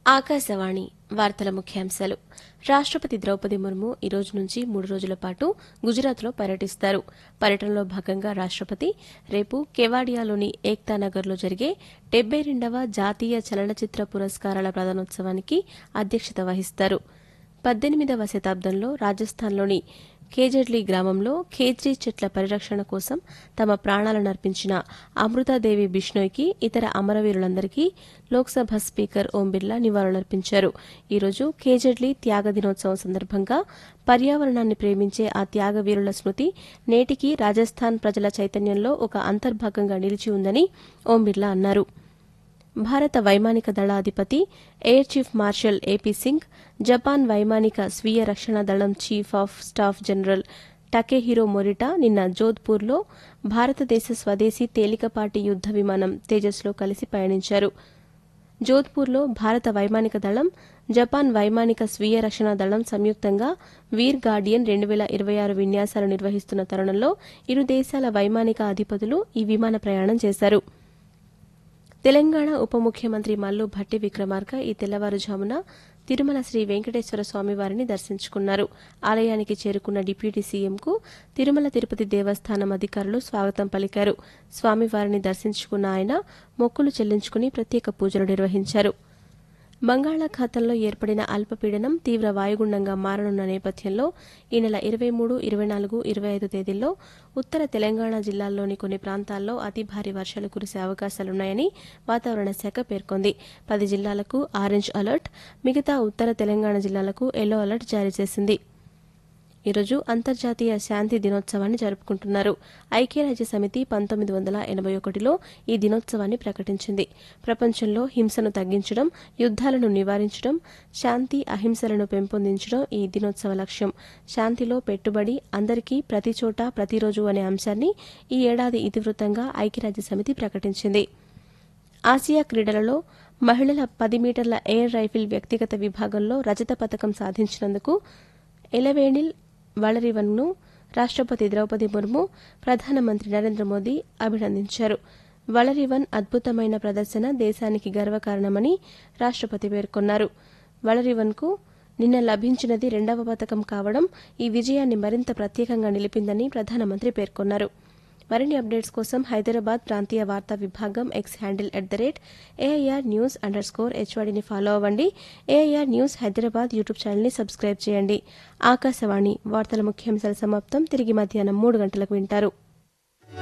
ఆకాశవాణి వార్తల ముఖ్యాంశాలు రాష్ట్రపతి ద్రౌపది ముర్ము ఈ రోజు నుంచి మూడు రోజుల పాటు గుజరాత్లో పర్యటిస్తారు పర్యటనలో భాగంగా రాష్ట్రపతి రేపు కెవాడియాలోని ఏక్తా నగర్లో జరిగే డెబ్బై రెండవ జాతీయ చలనచిత్ర పురస్కారాల ప్రదానోత్సవానికి అధ్యక్షత వహిస్తారు పద్దెనిమిదవ శతాబ్దంలో రాజస్థాన్లోని ఖేజడ్లీ గ్రామంలో ఖేజ్రీ చెట్ల పరిరక్షణ కోసం తమ ప్రాణాలను అర్పించిన అమృతాదేవి బిష్ణోయ్కి ఇతర అమరవీరులందరికీ లోక్సభ స్పీకర్ ఓం బిర్లా నివాళులర్పించారు ఈరోజు ఖేజడ్లీ త్యాగ దినోత్సవం సందర్భంగా పర్యావరణాన్ని ప్రేమించే ఆ త్యాగవీరుల స్మృతి నేటికీ రాజస్థాన్ ప్రజల చైతన్యంలో ఒక అంతర్భాగంగా నిలిచి ఉందని ఓం బిర్లా అన్నారు భారత వైమానిక దళాధిపతి air chief marshal A P Singh Japan వైమానిక స్వీయ రక్షణ దళం chief of staff general Takehiro Morita నిన్న జోధ్పూర్లో భారతదేశ స్వదేశీ తేలికపాటి యుద్ద విమానం తేజస్లో కలిసి పయనించారు జోధ్పూర్లో భారత వైమానిక దళం జపాన్ వైమానిక స్వీయ రక్షణ దళం సంయుక్తంగా వీర్ గార్డియన్ రెండు వేల ఇరవై ఆరు విన్యాసాలు నిర్వహిస్తున్న తరుణంలో ఇరు దేశాల వైమానిక అధిపతులు ఈ విమాన ప్రయాణం చేశారు తెలంగాణ ఉప ముఖ్యమంత్రి మల్లు భట్టి విక్రమార్క ఈ తెల్లవారుజామున తిరుమల శ్రీ వెంకటేశ్వర స్వామివారిని దర్శించుకున్నారు ఆలయానికి చేరుకున్న డిప్యూటీ సీఎంకు తిరుమల తిరుపతి దేవస్థానం అధికారులు స్వాగతం పలికారు స్వామివారిని దర్శించుకున్న ఆయన మొక్కులు చెల్లించుకుని ప్రత్యేక పూజలు నిర్వహించారు బంగాళాఖాతంలో ఏర్పడిన అల్పపీడనం తీవ్ర వాయుగుండంగా మారనున్న నేపథ్యంలో ఈ నెల ఇరవై మూడు ఇరవై నాలుగు ఇరవై ఐదు తేదీల్లో ఉత్తర తెలంగాణ జిల్లాల్లోని కొన్ని ప్రాంతాల్లో అతి భారీ వర్షాలు కురిసే అవకాశాలున్నాయని వాతావరణ శాఖ పేర్కొంది పది జిల్లాలకు ఆరెంజ్ అలర్ట్ మిగతా ఉత్తర తెలంగాణ జిల్లాలకు ఎల్లో అలర్ట్ జారీ చేసింది ఈరోజు అంతర్జాతీయ శాంతి దినోత్సవాన్ని జరుపుకుంటున్నారు ఐక్యరాజ్య సమితి పంతొమ్మిది వందల ఎనభై ఒకటిలో ఈ దినోత్సవాన్ని ప్రకటించింది ప్రపంచంలో హింసను తగ్గించడం యుద్ధాలను నివారించడం శాంతి అహింసలను పెంపొందించడం ఈ దినోత్సవ లక్ష్యం శాంతిలో పెట్టుబడి అందరికీ ప్రతి చోట ప్రతిరోజు అనే అంశాన్ని ఈ ఏడాది ఇతివృత్తంగా ఐక్యరాజ్య సమితి ప్రకటించింది ఆసియా క్రీడలలో మహిళల పది మీటర్ల ఎయిర్ రైఫిల్ వ్యక్తిగత విభాగంలో రజత పథకం సాధించినందుకు ఎలవేణిల్ వళరివన్ను రాష్ట్రపతి ద్రౌపది ముర్ము ప్రధానమంత్రి నరేంద్ర మోదీ అభినందించారు వళరివన్ అద్భుతమైన ప్రదర్శన దేశానికి గర్వకారణమని రాష్ట్రపతి పేర్కొన్నారు వళరివన్కు నిన్న లభించినది రెండవ పథకం కావడం ఈ విజయాన్ని మరింత ప్రత్యేకంగా నిలిపిందని ప్రధానమంత్రి పేర్కొన్నారు మరిన్ని అప్డేట్స్ కోసం హైదరాబాద్ ప్రాంతీయ వార్తా విభాగం X handle at the rate AIR news underscore హెచ్వాడిని ఫాలో అవ్వండి ఏఐఆర్ న్యూస్ హైదరాబాద్ యూట్యూబ్ ఛానల్ని సబ్స్క్రైబ్ చేయండి ఆకాశవాణి వార్తల ముఖ్యాంశాల సమాప్తం తిరిగి మధ్యాహ్నం మూడు గంటలకు వింటారు